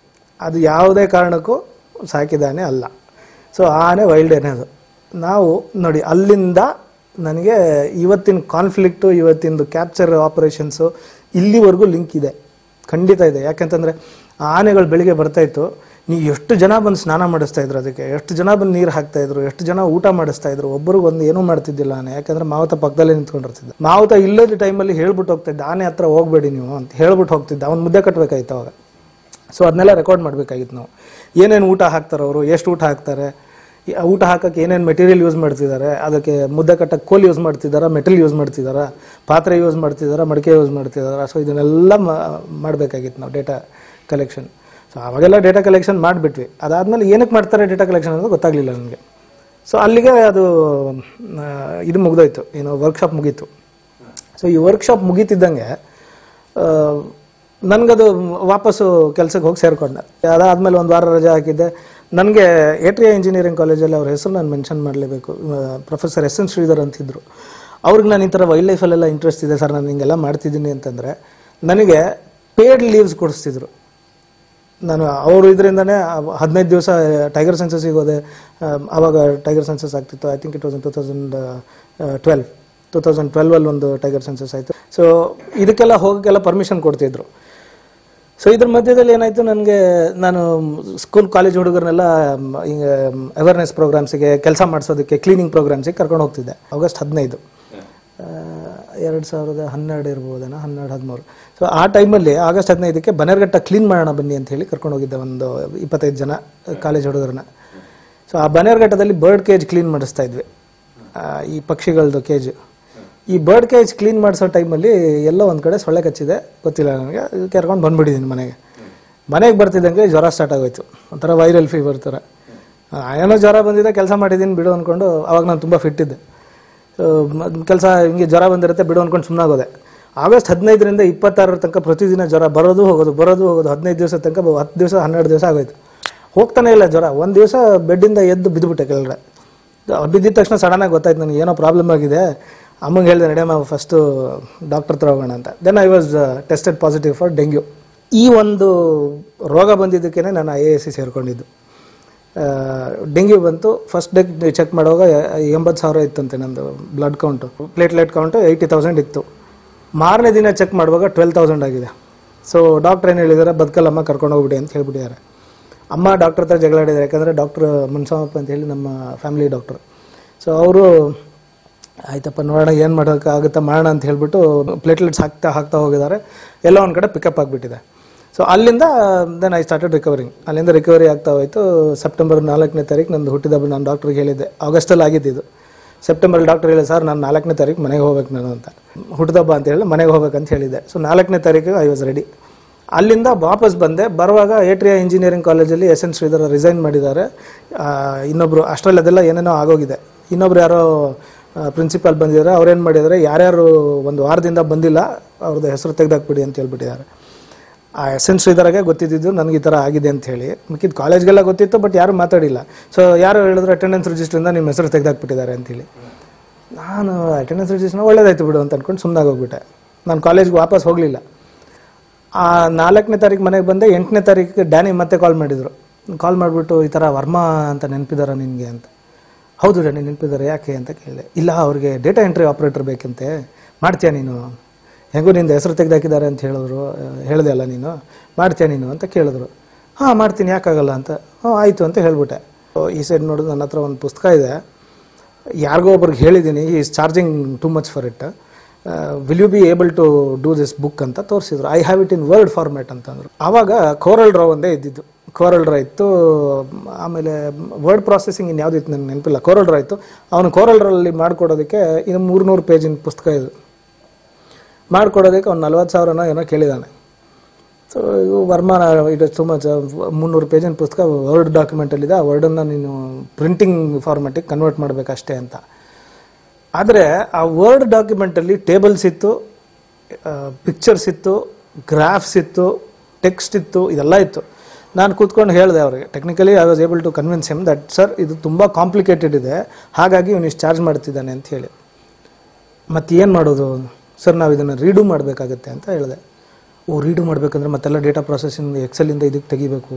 ಅದು ಯಾವುದೇ ಕಾರಣಕ್ಕೂ ಸಾಕಿದಾನೆ ಅಲ್ಲ ಸೊ ಆನೆ ವೈಲ್ಡೇನೆ ಅದು ನಾವು ನೋಡಿ ಅಲ್ಲಿಂದ ನನಗೆ ಇವತ್ತಿನ ಕಾನ್ಫ್ಲಿಕ್ಟು ಇವತ್ತಿಂದು ಕ್ಯಾಪ್ಚರ್ ಆಪರೇಷನ್ಸು ಇಲ್ಲಿವರೆಗೂ ಲಿಂಕ್ ಇದೆ ಖಂಡಿತ ಇದೆ ಯಾಕಂತಂದರೆ ಆನೆಗಳು ಬೆಳಿಗ್ಗೆ ಬರ್ತಾಯಿತ್ತು ನೀವು ಎಷ್ಟು ಜನ ಬಂದು ಸ್ನಾನ ಮಾಡಿಸ್ತಾ ಇದ್ರು ಅದಕ್ಕೆ ಎಷ್ಟು ಜನ ಬಂದು ನೀರು ಹಾಕ್ತಾ ಇದ್ರು ಎಷ್ಟು ಜನ ಊಟ ಮಾಡಿಸ್ತಾ ಇದ್ರು ಒಬ್ಬರಿಗೊಂದು ಏನೂ ಮಾಡ್ತಿದ್ದಿಲ್ಲ ಆನೆ ಯಾಕಂದ್ರೆ ಮಾವುತ ಪಕ್ಕದಲ್ಲೇ ನಿಂತ್ಕೊಂಡಿರ್ತಿದ್ದ ಮಾವುತ ಇಲ್ಲದ ಟೈಮಲ್ಲಿ ಹೇಳ್ಬಿಟ್ಟು ಹೋಗ್ತಿದ್ದ ಆನೆ ಹತ್ರ ಹೋಗ್ಬೇಡಿ ನೀವು ಅಂತ ಹೇಳ್ಬಿಟ್ಟು ಹೋಗ್ತಿದ್ದ ಅವ್ನು ಮುದ್ದೆ ಕಟ್ಟಬೇಕಾಯ್ತು ಅವಾಗ ಸೊ ಅದನ್ನೆಲ್ಲ ರೆಕಾರ್ಡ್ ಮಾಡಬೇಕಾಗಿತ್ತು ನಾವು ಏನೇನು ಊಟ ಹಾಕ್ತಾರೆ ಅವರು ಎಷ್ಟು ಊಟ ಹಾಕ್ತಾರೆ ಈ ಊಟ ಹಾಕಕ್ಕೆ ಏನೇನು ಮೆಟೀರಿಯಲ್ ಯೂಸ್ ಮಾಡ್ತಿದ್ದಾರೆ ಅದಕ್ಕೆ ಮುದ್ದೆ ಕಟ್ಟಕ್ಕೆ ಕೋಲ್ ಯೂಸ್ ಮಾಡ್ತಿದ್ದಾರಾ ಮೆಟಲ್ ಯೂಸ್ ಮಾಡ್ತಿದ್ದಾರಾ ಪಾತ್ರೆ ಯೂಸ್ ಮಾಡ್ತಿದ್ದಾರಾ ಮಡಿಕೆ ಯೂಸ್ ಮಾಡ್ತಿದ್ದಾರಾ ಸೊ ಇದನ್ನೆಲ್ಲ ಮಾಡಬೇಕಾಗಿತ್ತು ನಾವು ಡೇಟಾ ಕಲೆಕ್ಷನ್ ಸೊ ಅವಾಗೆಲ್ಲ ಡೇಟಾ ಕಲೆಕ್ಷನ್ ಮಾಡಿಬಿಟ್ವಿ ಅದಾದಮೇಲೆ ಏನಕ್ಕೆ ಮಾಡ್ತಾರೆ ಡೇಟಾ ಕಲೆಕ್ಷನ್ ಅನ್ನೋದು ಗೊತ್ತಾಗಲಿಲ್ಲ ನನಗೆ ಸೊ ಅಲ್ಲಿಗೆ ಅದು ಆ, ಇದು ಮುಗ್ದೋಯ್ತು ಏನು ವರ್ಕ್ಶಾಪ್ ಮುಗೀತು ಸೊ ಈ ವರ್ಕ್ಶಾಪ್ ಮುಗೀತಿದ್ದಂಗೆ ಆ, ನನ್ಗದು ವಾಪಸ್ಸು ಕೆಲ್ಸಕ್ಕೆ ಹೋಗಿ ಸೇರಿಕೊಂಡೆ ಅದಾದಮೇಲೆ ಒಂದು ವಾರ ರಜೆ ಹಾಕಿದ್ದೆ ನನಗೆ ಏಟ್ರಿಯಾ ಇಂಜಿನಿಯರಿಂಗ್ ಕಾಲೇಜಲ್ಲಿ ಅವ್ರ ಹೆಸರು ನಾನು ಮೆನ್ಷನ್ ಮಾಡಲೇಬೇಕು ಪ್ರೊಫೆಸರ್ ಎಸ್ ಎನ್ ಶ್ರೀಧರ್ ಅಂತಿದ್ರು ಅವ್ರಿಗೆ ನಾನು ಈ ಥರ ವೈಲ್ಡ್ ಲೈಫಲ್ಲೆಲ್ಲ ಇಂಟ್ರೆಸ್ಟ್ ಇದೆ ಸರ್ ನಾನು ಹಿಂಗೆಲ್ಲ ಮಾಡ್ತಿದ್ದೀನಿ ಅಂತಂದರೆ ನನಗೆ ಪೇಡ್ ಲೀವ್ಸ್ ಕೊಡಿಸ್ತಿದ್ರು ನಾನು ಅವರು ಇದರಿಂದನೇ ಹದಿನೈದು ದಿವಸ ಟೈಗರ್ ಸೆನ್ಸಸ್ಸಿಗೆ ಹೋದೆ ಆಮ್, ಆವಾಗ ಟೈಗರ್ ಸೆನ್ಸಸ್ ಆಗ್ತಿತ್ತು I think it was in two thousand twelve two thousand ಟ್ವೆಲ್ವಲ್ಲಿ ಒಂದು ಟೈಗರ್ ಸೆನ್ಸಸ್ ಆಯಿತು ಸೊ ಇದಕ್ಕೆಲ್ಲ ಹೋಗೋಕ್ಕೆಲ್ಲ ಪರ್ಮಿಷನ್ ಕೊಡ್ತಿದ್ರು ಸೊ ಇದ್ರ ಮಧ್ಯದಲ್ಲಿ ಏನಾಯಿತು ನನಗೆ ನಾನು ಸ್ಕೂಲ್ ಕಾಲೇಜ್ ಹುಡುಗರನ್ನೆಲ್ಲ ಮ್, ಹಿಂಗೆ ಅವೇರ್ನೆಸ್ ಪ್ರೋಗ್ರಾಮ್ಸಿಗೆ ಕೆಲಸ ಮಾಡಿಸೋದಕ್ಕೆ ಕ್ಲೀನಿಂಗ್ ಪ್ರೋಗ್ರಾಮ್ಸಿಗೆ ಕರ್ಕೊಂಡು ಹೋಗ್ತಿದ್ದೆ ಆಗಸ್ಟ್ ಹದಿನೈದು ಎರಡು ಸಾವಿರದ ಹನ್ನೆರಡು ಇರ್ಬೋದೇನೋ ಹನ್ನೆರಡು ಹದಿಮೂರು ಸೊ ಆ ಟೈಮಲ್ಲಿ ಆಗಸ್ಟ್ ಹದಿನೈದಕ್ಕೆ ಬನ್ನೇರ್ಘಟ್ಟ ಕ್ಲೀನ್ ಮಾಡೋಣ ಬನ್ನಿ ಅಂತ ಹೇಳಿ ಕರ್ಕೊಂಡು ಹೋಗಿದ್ದೆ ಒಂದು ಇಪ್ಪತ್ತೈದು ಜನ ಕಾಲೇಜ್ ಹುಡುಗರನ್ನ ಸೊ ಆ ಬನ್ನೇರ್ಘಟ್ಟದಲ್ಲಿ ಬರ್ಡ್ ಕೇಜ್ ಕ್ಲೀನ್ ಮಾಡಿಸ್ತಾ ಇದ್ವಿ ಆ, ಈ ಪಕ್ಷಿಗಳದ್ದು ಕೇಜ್ ಈ ಬರ್ಡ್ ಕೇಜ್ ಕ್ಲೀನ್ ಮಾಡಿಸೋ ಟೈಮಲ್ಲಿ ಎಲ್ಲೋ ಒಂದು ಕಡೆ ಸೊಳ್ಳೆ ಕಚ್ಚಿದೆ ಗೊತ್ತಿಲ್ಲ ನನಗೆ ಕರ್ಕೊಂಡು ಬಂದ್ಬಿಟ್ಟಿದ್ದೀನಿ ಮನೆಗೆ ಮನೆಗೆ ಬರ್ತಿದ್ದಂಗೆ ಜ್ವರ ಸ್ಟಾರ್ಟ್ ಆಗೋಯ್ತು ಒಂಥರ ವೈರಲ್ ಫೀವರ್ ಥರ ಆ, ಏನೋ ಜ್ವರ ಬಂದಿದೆ ಕೆಲಸ ಮಾಡಿದ್ದೀನಿ ಬಿಡು ಅಂದ್ಕೊಂಡು ಅವಾಗ ನಾನು ತುಂಬ ಫಿಟ್ ಇದ್ದೆ ಕೆಲಸ ಹಿಂಗೆ ಜ್ವರ ಬಂದಿರುತ್ತೆ ಬಿಡು ಅಂದ್ಕೊಂಡು ಸುಮ್ಮನಾಗೋದೆ ಆಗಸ್ಟ್ ಹದಿನೈದರಿಂದ ಇಪ್ಪತ್ತಾರರ ತನಕ ಪ್ರತಿದಿನ ಜ್ವರ ಬರೋದು ಹೋಗೋದು ಬರೋದು ಹೋಗೋದು ಹದಿನೈದು ದಿವಸ ತನಕ ಬ- ಹತ್ತು ದಿವಸ ಹನ್ನೆರಡು ದಿವಸ ಆಗೋಯ್ತು ಹೋಗ್ತಾನೆ ಇಲ್ಲ ಜ್ವರ ಒಂದು ದಿವಸ ಬೆಡ್ಡಿಂದ ಎದ್ದು ಬಿದ್ದುಬಿಟ್ಟೆ ಕೆಳಗಡೆ ಬಿದ್ದಿದ ತಕ್ಷಣ ಸಡನ್ನಾಗಿ ಗೊತ್ತಾಯ್ತು ನನಗೆ ಏನೋ ಪ್ರಾಬ್ಲಮ್ ಆಗಿದೆ ಅಮ್ಮಂಗೆ ಹೇಳಿದೆ ನಡೆಯಮ್ಮ ಫಸ್ಟು ಡಾಕ್ಟರ್ ಹತ್ರ ಹೋಗೋಣ ಅಂತ then I was tested positive for dengue ಈ ಒಂದು ರೋಗ ಬಂದಿದ್ದಕ್ಕೇ ನಾನು ಐ ಎ ಎಸ್ ಸಿ ಸೇರಿಕೊಂಡಿದ್ದು ಡೆಂಗ್ಯೂ ಬಂತು ಫಸ್ಟ್ ಡೇ ಚೆಕ್ ಮಾಡುವಾಗ ಎಂಬತ್ತು ಸಾವಿರ ಇತ್ತಂತೆ ನಂದು blood count platelet count eighty thousand ಇತ್ತು ಮಾರನೇ ದಿನ ಚೆಕ್ ಮಾಡುವಾಗ ಟ್ವೆಲ್ ತೌಸಂಡ್ ಆಗಿದೆ ಸೊ ಡಾಕ್ಟ್ರ್ ಏನು ಹೇಳಿದ್ದಾರೆ ಬದುಕಲ್ಲಮ್ಮ ಕರ್ಕೊಂಡು ಹೋಗ್ಬಿಡಿ ಅಂತ ಹೇಳ್ಬಿಟ್ಟಿದ್ದಾರೆ ಅಮ್ಮ ಡಾಕ್ಟರ್ ಹತ್ರ ಜಗಳಾಡಿದ್ದಾರೆ ಯಾಕಂದರೆ ಡಾಕ್ಟ್ರ್ ಮುನ್ಸಾಮಪ್ಪ ಅಂತ ಹೇಳಿ ನಮ್ಮ ಫ್ಯಾಮಿಲಿ ಡಾಕ್ಟ್ರು ಸೊ ಅವರು ಆಯ್ತಪ್ಪ ನೋಡೋಣ ಏನು ಮಾಡೋಕ್ಕಾಗುತ್ತಾ ಮಾಡೋಣ ಅಂತ ಹೇಳ್ಬಿಟ್ಟು ಪ್ಲೇಟ್ಲೆಟ್ಸ್ ಹಾಕ್ತಾ ಹಾಕ್ತಾ ಹೋಗಿದ್ದಾರೆ ಎಲ್ಲ ಒಂದು ಕಡೆ ಪಿಕಪ್ ಆಗಿಬಿಟ್ಟಿದೆ ಸೊ ಅಲ್ಲಿಂದ ದೆನ್ ಐ ಸ್ಟಾರ್ಟೆಡ್ ರಿಕವರಿಂಗ್ ಅಲ್ಲಿಂದ ರಿಕವರಿ ಆಗ್ತಾ ಹೋಯಿತು ಸೆಪ್ಟೆಂಬರ್ ನಾಲ್ಕನೇ ತಾರೀಕು ನಂದು ಹುಟ್ಟಿದಬ್ಬ ನಾನು ಡಾಕ್ಟ್ರಿಗೆ ಹೇಳಿದ್ದೆ ಆಗಸ್ಟಲ್ಲಿ ಆಗಿದ್ದು ಸೆಪ್ಟೆಂಬರ್ ಡಾಕ್ಟರ್ ಹೇಳಿ ಸರ್ ನಾನು ನಾಲ್ಕನೇ ತಾರೀಕು ಮನೆಗೆ ಹೋಗ್ಬೇಕು ನಾನು ಅಂತ ಹುಟ್ಟಿದಬ್ಬ ಅಂತ ಹೇಳಿ ಮನೆಗೆ ಹೋಗ್ಬೇಕಂತ ಹೇಳಿದ್ದೆ ಸೊ ನಾಲ್ಕನೇ ತಾರೀಕು ಐ ವಾಸ್ ರೆಡಿ ಅಲ್ಲಿಂದ ವಾಪಸ್ ಬಂದೆ ಬರುವಾಗ ಏಟ್ರಿಯಾ ಇಂಜಿನಿಯರಿಂಗ್ ಕಾಲೇಜಲ್ಲಿ ಎಸ್ ಎನ್ ಶ್ರೀಧರ ರಿಸೈನ್ ಮಾಡಿದ್ದಾರೆ ಆ, ಇನ್ನೊಬ್ರು ಅಷ್ಟರಲ್ಲಿ ಅದೆಲ್ಲ ಏನೇನೋ ಆಗೋಗಿದೆ ಇನ್ನೊಬ್ರು ಯಾರೋ ಪ್ರಿನ್ಸಿಪಾಲ್ ಬಂದಿದ್ದಾರೆ ಅವ್ರೇನು ಮಾಡಿದ್ದಾರೆ ಯಾರ್ಯಾರು ಒಂದು ವಾರದಿಂದ ಬಂದಿಲ್ಲ ಅವ್ರದ್ದು ಹೆಸರು ತೆಗೆದಾಕ್ಬಿಡಿ ಅಂತ ಹೇಳ್ಬಿಟ್ಟಿದ್ದಾರೆ ಆ ಎಸೆನ್ಸ್ ಶ್ರೀಧರಗೆ ಗೊತ್ತಿದ್ದು ನನಗೆ ಈ ಥರ ಆಗಿದೆ ಅಂತ ಹೇಳಿ ಮಿಕ್ಕಿದ ಕಾಲೇಜ್ಗೆಲ್ಲ ಗೊತ್ತಿತ್ತು ಬಟ್ ಯಾರು ಮಾತಾಡಿಲ್ಲ ಸೊ ಯಾರು ಹೇಳಿದ್ರು ಅಟೆಂಡೆನ್ಸ್ ರಿಜಿಸ್ಟ್ರಿಂದ ನಿಮ್ಮ ಹೆಸರು ತೆಗೆದಾಕ್ಬಿಟ್ಟಿದ್ದಾರೆ ಅಂತೇಳಿ ನಾನು ಅಟೆಂಡೆನ್ಸ್ ರಿಜಿಸ್ಟ್ನ ಒಳ್ಳೇದಾಯ್ತು ಬಿಡು ಅಂತ ಅನ್ಕೊಂಡು ಸುಮ್ಮನಾಗಿ ಹೋಗ್ಬಿಟ್ಟೆ ನಾನು ಕಾಲೇಜ್ಗೆ ವಾಪಸ್ ಹೋಗಲಿಲ್ಲ ಆ ನಾಲ್ಕನೇ ತಾರೀಕು ಮನೆಗೆ ಬಂದೆ ಎಂಟನೇ ತಾರೀಕಿಗೆ ಡ್ಯಾನಿ ಮತ್ತೆ ಕಾಲ್ ಮಾಡಿದರು ಕಾಲ್ ಮಾಡಿಬಿಟ್ಟು ಈ ಥರ ವರ್ಮಾ ಅಂತ ನೆನಪಿದಾರ ನಿನಗೆ ಅಂತ ಹೌದು ಡ್ಯಾನಿ ನೆನಪಿದ್ದಾರೆ ಯಾಕೆ ಅಂತ ಕೇಳಿದೆ ಇಲ್ಲ ಅವ್ರಿಗೆ ಡೇಟಾ ಎಂಟ್ರಿ ಆಪ್ರೇಟರ್ ಬೇಕಂತೆ ಮಾಡ್ತೀಯಾ ನೀನು ಹೆಂಗೂ ನಿಂದು ಹೆಸರು ತೆಗೆದಾಕಿದ್ದಾರೆ ಅಂತ ಹೇಳಿದ್ರು ಆ, ಹೇಳ್ದೆ ಅಲ್ಲ ನೀನು ಮಾಡ್ತೀಯಾ ನೀನು ಅಂತ ಕೇಳಿದ್ರು ಹಾಂ ಮಾಡ್ತೀನಿ ಯಾಕಾಗಲ್ಲ ಅಂತ ಹ್ಞೂ ಆಯಿತು ಅಂತ ಹೇಳ್ಬಿಟ್ಟೆ So, ಈ ಸೈಡ್ ನೋಡಿದ್ರೆ ನನ್ನ ಹತ್ರ ಒಂದು ಪುಸ್ತಕ ಇದೆ ಯಾರಿಗೋ ಒಬ್ರಿಗೆ ಹೇಳಿದ್ದೀನಿ is charging too much for it will you be able to do this book ಅಂತ ತೋರಿಸಿದ್ರು I have it in word format ಅಂತಂದ್ರು ಆವಾಗ ಕೋರಲ್ ಡ್ರಾ ಒಂದೇ ಇದ್ದಿದ್ದು ಕೋರಲ್ ಡ್ರಾ ಇತ್ತು ಆಮೇಲೆ ವರ್ಡ್ ಪ್ರಾಸೆಸಿಂಗ್ ಇನ್ಯಾವುದೂ ಇತ್ತು ನನಗೆ ನೆನಪಿಲ್ಲ ಕೋರಲ್ ಡ್ರಾ ಇತ್ತು ಅವನು ಕೋರಲ್ ಡ್ರಲ್ಲಿ ಮಾಡಿಕೊಡೋದಕ್ಕೆ ಇದು ಮೂರ್ನೂರು ಪೇಜಿನ ಪುಸ್ತಕ ಇದು ಮಾಡಿಕೊಡೋದಕ್ಕೆ ಅವ್ನು ನಲ್ವತ್ತು ಸಾವಿರನೋ ಏನೋ ಕೇಳಿದ್ದಾನೆ ಸೊ ಇವು ವರ್ಮಾನ ಇಟ್ ಇಸ್ ಟು ಮಚ್ ಮುನ್ನೂರು ಪೇಜಿನ ಪುಸ್ತಕ ವರ್ಡ್ ಡಾಕ್ಯುಮೆಂಟಲ್ಲಿದೆ ಆ ವರ್ಡನ್ನು ನೀನು ಪ್ರಿಂಟಿಂಗ್ ಫಾರ್ಮ್ಯಾಟಿಗೆ ಕನ್ವರ್ಟ್ ಮಾಡಬೇಕಷ್ಟೇ ಅಂತ ಆದರೆ ಆ ವರ್ಡ್ ಡಾಕ್ಯುಮೆಂಟಲ್ಲಿ ಟೇಬಲ್ಸ್ ಇತ್ತು ಪಿಕ್ಚರ್ಸ್ ಇತ್ತು ಗ್ರಾಫ್ಸ್ ಇತ್ತು ಟೆಕ್ಸ್ಟ್ ಇತ್ತು ಇದೆಲ್ಲ ಇತ್ತು ನಾನು ಕೂತ್ಕೊಂಡು ಹೇಳಿದೆ ಅವರಿಗೆ technically I was able to convince him that sir ಇದು ತುಂಬ ಕಾಂಪ್ಲಿಕೇಟೆಡ್ ಇದೆ ಹಾಗಾಗಿ ಇವನು ಇಷ್ಟು ಚಾರ್ಜ್ ಮಾಡ್ತಿದ್ದಾನೆ ಅಂತ ಹೇಳಿ ಮತ್ತೆ ಏನು ಮಾಡೋದು ಸರ್ ನಾವು ಇದನ್ನು ರೀಡು ಮಾಡಬೇಕಾಗತ್ತೆ ಅಂತ ಹೇಳಿದೆ ಓ ರೀಡು ಮಾಡಬೇಕಂದ್ರೆ ಮತ್ತೆಲ್ಲ ಡೇಟಾ ಪ್ರೊಸೆಸಿಂಗ್ ಎಕ್ಸೆಲಿಂದ ಇದಕ್ಕೆ ತೆಗಿಬೇಕು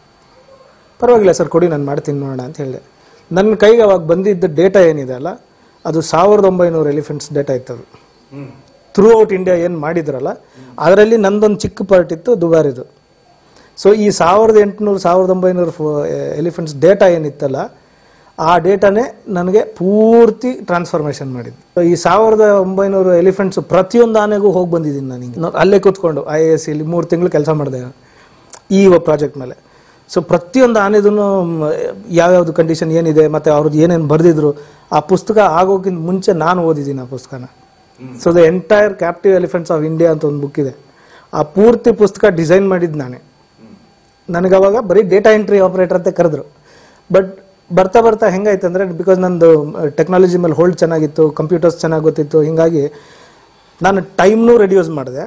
ಪರವಾಗಿಲ್ಲ ಸರ್ ಕೊಡಿ ನಾನು ಮಾಡ್ತೀನಿ ನೋಡೋಣ ಅಂತ ಹೇಳಿದೆ ನನ್ನ ಕೈಗೆ ಅವಾಗ ಬಂದಿದ್ದ ಡೇಟಾ ಏನಿದೆ ಅಲ್ಲ ಅದು ಸಾವಿರದ ಒಂಬೈನೂರು ಎಲಿಫೆಂಟ್ಸ್ ಡೇಟಾ ಇತ್ತು ಅದು ಹ್ಮ್ ಥ್ರೂ ಔಟ್ ಇಂಡಿಯಾ ಏನು ಮಾಡಿದ್ರಲ್ಲ ಅದರಲ್ಲಿ ನಂದೊಂದು ಚಿಕ್ಕ ಪಾರ್ಟ್ ಇತ್ತು ದುಬಾರಿದು ಸೊ ಈ ಸಾವಿರದ ಎಂಟುನೂರು ಸಾವಿರದ ಒಂಬೈನೂರು ಎಲಿಫೆಂಟ್ಸ್ ಡೇಟಾ ಏನಿತ್ತಲ್ಲ ಆ ಡೇಟಾನೇ ನನಗೆ ಪೂರ್ತಿ ಟ್ರಾನ್ಸ್ಫಾರ್ಮೇಷನ್ ಮಾಡಿದ್ದು So, ಈ ಸಾವಿರದ ಒಂಬೈನೂರು ಎಲಿಫೆಂಟ್ಸ್ ಪ್ರತಿಯೊಂದು ಆನೆಗೂ ಹೋಗಿ ಬಂದಿದ್ದೀನಿ ನನಗೆ ಅಲ್ಲೇ ಕೂತ್ಕೊಂಡು ಐ ಎ ಎಸ್ ಇಲ್ಲಿ ಮೂರು ತಿಂಗಳು ಕೆಲಸ ಮಾಡಿದೆ ಈ ಪ್ರಾಜೆಕ್ಟ್ ಮೇಲೆ ಸೊ ಪ್ರತಿಯೊಂದು ಆನೆದೂ ಯಾವ್ಯಾವ್ದು ಕಂಡೀಷನ್ ಏನಿದೆ ಮತ್ತು ಅವ್ರದ್ದು ಏನೇನು ಬರೆದಿದ್ರು ಆ ಪುಸ್ತಕ ಆಗೋಕ್ಕಿಂತ ಮುಂಚೆ ನಾನು ಓದಿದ್ದೀನಿ ಆ ಪುಸ್ತಕನ so the entire captive elephants of India ಅಂತ ಒಂದು ಬುಕ್ ಇದೆ ಆ ಪೂರ್ತಿ ಪುಸ್ತಕ ಡಿಸೈನ್ ಮಾಡಿದ್ದು ನಾನೇ ನನಗೆ ಅವಾಗ ಬರೀ ಡೇಟಾ ಎಂಟ್ರಿ ಆಪರೇಟರ್ ಅಂತ ಕರೆದ್ರು ಬಟ್ ಬರ್ತಾ ಬರ್ತಾ ಹೆಂಗಾಯ್ತು ಅಂದರೆ ಬಿಕಾಸ್ ನಂದು ಟೆಕ್ನಾಲಜಿ ಮೇಲೆ ಹೋಲ್ಡ್ ಚೆನ್ನಾಗಿತ್ತು ಕಂಪ್ಯೂಟರ್ಸ್ ಚೆನ್ನಾಗಿ ಗೊತ್ತಿತ್ತು ಹಿಂಗಾಗಿ ನಾನು ಟೈಮ್ನೂ ರೆಡ್ಯೂಸ್ ಮಾಡಿದೆ